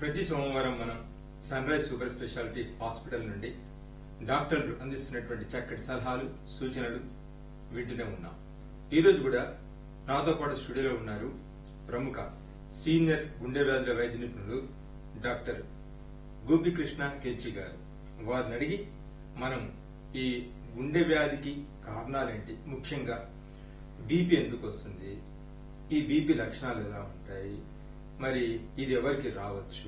ప్రతి సోమవారం మనం sunrise super speciality hospital నుండి డాక్టర్లు అందిస్తున్నటువంటి చక్కటి సలహాలు సూచనలు వింటూనే ఉన్నాం ఈ రోజు కూడా నాతో పాటు స్టూడియోలో ఉన్నారు ప్రముఖ సీనియర్ గుండె వ్యాధుల వైద్య నిపుణులు డాక్టర్ గోపికృష్ణ కెచ్చి గారు వారిని అడిగి మనం ఈ గుండె వ్యాధికి కారణాలేంటి ముఖ్యంగా బీపీ ఎందుకు వస్తుంది ఈ బీపీ లక్షణాలు ఎలా ఉంటాయి మరి ఇది ఎవరికి రావచ్చు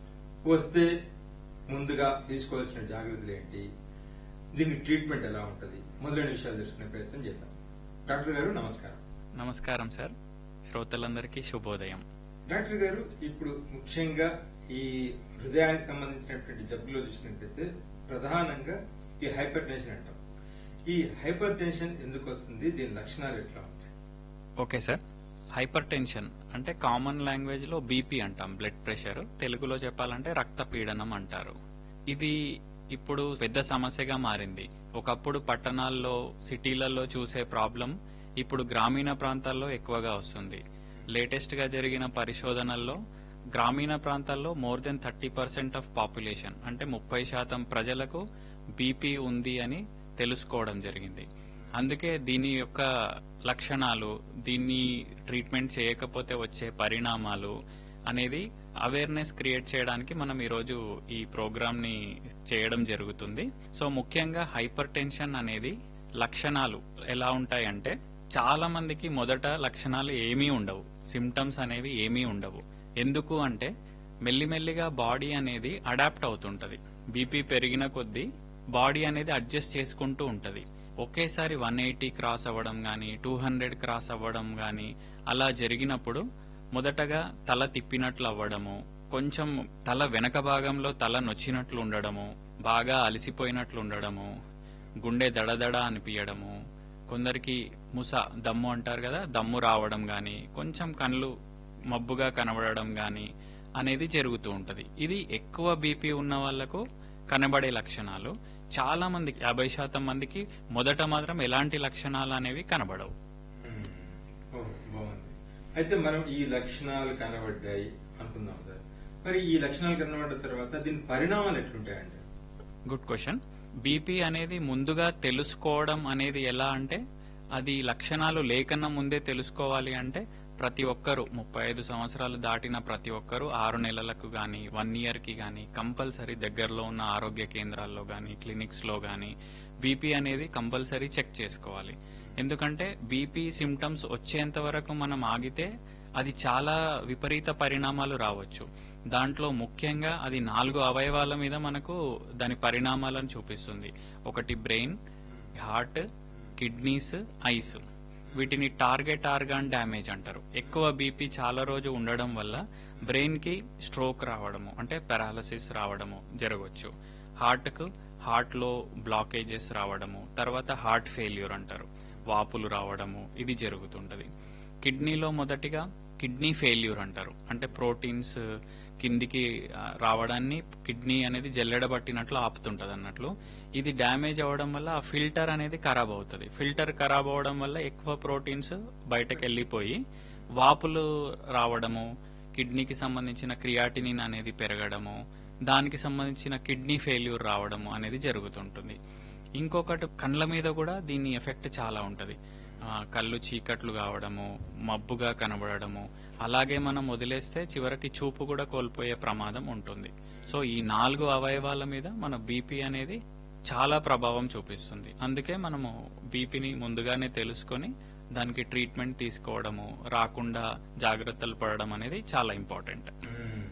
వస్తే ముందుగా తీసుకోవాల్సిన జాగ్రత్తలు ఏంటి దీని ట్రీట్మెంట్ ఎలా ఉంటుంది మొదలైన విషయాలు తెలుసుకునే ప్రయత్నం చేద్దాం డాక్టర్ గారు నమస్కారం నమస్కారం సార్ శ్రోతలందరికీ శుభోదయం డాక్టర్ గారు ఇప్పుడు ముఖ్యంగా ఈ హృదయానికి సంబంధించినటువంటి జబ్బులో చూసినట్లయితే ప్రధానంగా ఈ హైపర్ టెన్షన్ అంటాం ఈ హైపర్ టెన్షన్ ఎందుకు వస్తుంది దీని లక్షణాలు ఎట్లా ఉంటాయి ఓకే సార్ హైపర్ టెన్షన్ అంటే కామన్ లాంగ్వేజ్ లో బీపీ అంటాం బ్లడ్ ప్రెషర్ తెలుగులో చెప్పాలంటే రక్తపీడనం అంటారు ఇది ఇప్పుడు పెద్ద సమస్యగా మారింది ఒకప్పుడు పట్టణాల్లో సిటీలలో చూసే ప్రాబ్లం ఇప్పుడు గ్రామీణ ప్రాంతాల్లో ఎక్కువగా వస్తుంది లేటెస్ట్ గా జరిగిన పరిశోధనల్లో గ్రామీణ ప్రాంతాల్లో more than thirty percent of population అంటే ముప్పై శాతం ప్రజలకు బీపీ ఉంది అని తెలుసుకోవడం జరిగింది అందుకే దీని యొక్క లక్షణాలు దీన్ని ట్రీట్మెంట్ చేయకపోతే వచ్చే పరిణామాలు అనేది అవేర్నెస్ క్రియేట్ చేయడానికి మనం ఈరోజు ఈ ప్రోగ్రామ్ ని చేయడం జరుగుతుంది సో ముఖ్యంగా హైపర్ టెన్షన్ అనేది లక్షణాలు ఎలా ఉంటాయంటే చాలా మందికి మొదట లక్షణాలు ఏమీ ఉండవు సిమ్టమ్స్ అనేవి ఏమీ ఉండవు ఎందుకు అంటే మెల్లిమెల్లిగా బాడీ అనేది అడాప్ట్ అవుతుంటది బీపీ పెరిగిన కొద్దీ బాడీ అనేది అడ్జస్ట్ చేసుకుంటూ ఉంటది ఒకేసారి వన్ ఎయిటీ క్రాస్ అవ్వడం గాని టూ హండ్రెడ్ క్రాస్ అవ్వడం గాని అలా జరిగినప్పుడు మొదటగా తల తిప్పినట్లు అవ్వడము కొంచెం తల వెనక భాగంలో తల నొచ్చినట్లు ఉండడము బాగా అలసిపోయినట్లు ఉండడము గుండె దడదడ అనిపించడము కొందరికి ముస దమ్ము అంటారు కదా దమ్ము రావడం గాని కొంచెం కళ్ళు మబ్బుగా కనబడడం గాని అనేది జరుగుతూ ఉంటది ఇది ఎక్కువ బీపీ ఉన్న వాళ్లకు కనబడే లక్షణాలు చాలా మందికి యాభై శాతం మందికి మొదట మాత్రం ఎలాంటి లక్షణాలు అనేవి కనబడవు మ్మ్. ఓ బాగుంది అయితే మనం ఈ లక్షణాలు కనబడ్డాయి అనుకుందాం సార్ మరి ఈ లక్షణాలు కనబడ్డ తర్వాత దీని పరిణామాలు ఎట్లుంటాయండి గుడ్ క్వశ్చన్ బీపీ అనేది ముందుగా తెలుసుకోవడం అనేది ఎలా అంటే అది లక్షణాలు లేకన్నా ముందే తెలుసుకోవాలి అంటే ప్రతి ఒక్కరు ముప్పై ఐదు సంవత్సరాలు దాటిన ప్రతి ఒక్కరు ఆరు నెలలకు గాని వన్ ఇయర్ కి గాని కంపల్సరీ దగ్గరలో ఉన్న ఆరోగ్య కేంద్రాల్లో గాని క్లినిక్స్ లో గాని బీపీ అనేది కంపల్సరీ చెక్ చేసుకోవాలి ఎందుకంటే బీపీ సిమ్టమ్స్ వచ్చేంత వరకు మనం ఆగితే అది చాలా విపరీత పరిణామాలు రావచ్చు దాంట్లో ముఖ్యంగా అది నాలుగు అవయవాల మీద మనకు దాని పరిణామాలను చూపిస్తుంది ఒకటి బ్రెయిన్ హార్ట్ కిడ్నీస్ ఐస్ వీటిని టార్గెట్ ఆర్గాన్ డ్యామేజ్ అంటారు ఎక్కువ బీపీ చాలా రోజు ఉండడం వల్ల బ్రెయిన్ కి స్ట్రోక్ రావడము అంటే పారాలసిస్ రావడము జరగవచ్చు హార్ట్ కు హార్ట్ లో బ్లాకేజెస్ రావడము తర్వాత హార్ట్ ఫెయిల్యూర్ అంటారు వాపులు రావడము ఇది జరుగుతుంటది కిడ్నీలో మొదటిగా కిడ్నీ ఫెయిల్యూర్ అంటారు అంటే ప్రోటీన్స్ కిందికి ఆ, రావడాన్ని కిడ్నీ అనేది జల్లెడబట్టినట్లు ఆపుతుంటది అన్నట్లు ఇది డ్యామేజ్ అవ్వడం వల్ల ఆ ఫిల్టర్ అనేది ఖరాబ్ అవుతుంది ఫిల్టర్ ఖరాబ్ అవ్వడం వల్ల ఎక్కువ ప్రోటీన్స్ బయటకు వెళ్ళిపోయి వాపులు రావడము కిడ్నీకి సంబంధించిన క్రియాటినిన్ అనేది పెరగడము దానికి సంబంధించిన కిడ్నీ ఫెయిల్యూర్ రావడము అనేది జరుగుతుంటుంది ఇంకొకటి కండ్ల మీద కూడా దీని ఎఫెక్ట్ చాలా ఉంటది ఆ, కళ్ళు చీకట్లు కావడము మబ్బుగా కనబడడము అలాగే మనం వదిలేస్తే చివరికి చూపు కూడా కోల్పోయే ప్రమాదం ఉంటుంది సో ఈ నాలుగు అవయవాల మీద మన బీపీ అనేది చాలా ప్రభావం చూపిస్తుంది అందుకే మనము బీపీని ముందుగానే తెలుసుకొని దానికి ట్రీట్మెంట్ తీసుకోవడము రాకుండా జాగ్రత్తలు పడడం అనేది చాలా ఇంపార్టెంట్ మ్మ్.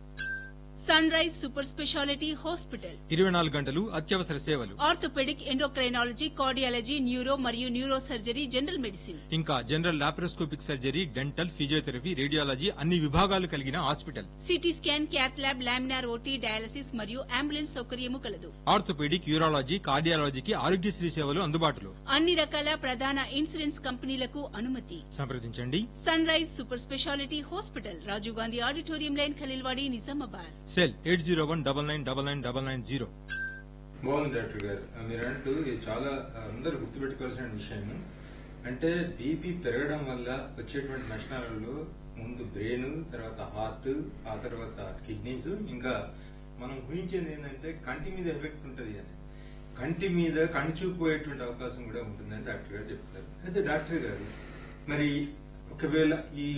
Sunrise super speciality hospital ఇరవై నాలుగు గంటలు అత్యవసర సేవలు ఆర్థోపెడిక్ ఎండోక్రైనాలజీ కార్డియాలజీ న్యూరో మరియు న్యూరో సర్జరీ జనరల్ మెడిసిన్ ఇంకా general laparoscopic surgery dental physiotherapy radiology అన్ని విభాగాలు కలిగిన hospital CT scan cath lab laminar OT dialysis మరియు అంబులెన్స్ సౌకర్యము కలదు ఆర్థోపెడిక్ యూరాలజీ కార్డియాలజీకి ఆరోగ్యశ్రీ సేవలు అందుబాటులో అన్ని రకాల ప్రధాన ఇన్సూరెన్స్ కంపెనీలకు అనుమతి సంప్రదించండి sunrise super speciality hospital Rajiv Gandhi auditorium line Khaleelwadi Nizamabad cell eight zero one double nine double nine double nine zero బాగుంది డాక్టర్ గారు మీరు అంటూ ఇది చాలా అందరూ గుర్తుపెట్టుకోవాల్సిన విషయం అంటే బీపీ పెరగడం వల్ల వచ్చేటువంటి లక్షణాలలో ముందు బ్రెయిన్ తర్వాత హార్ట్ ఆ తర్వాత కిడ్నీస్ ఇంకా మనం ఊహించేది ఏంటంటే కంటి మీద ఎఫెక్ట్ ఉంటది అని కంటి మీద కంటి చూపు పోయేటువంటి అవకాశం కూడా ఉంటుందని డాక్టర్ గారు చెప్తారు అయితే డాక్టర్ గారు మరి ఒకవేళ ఈ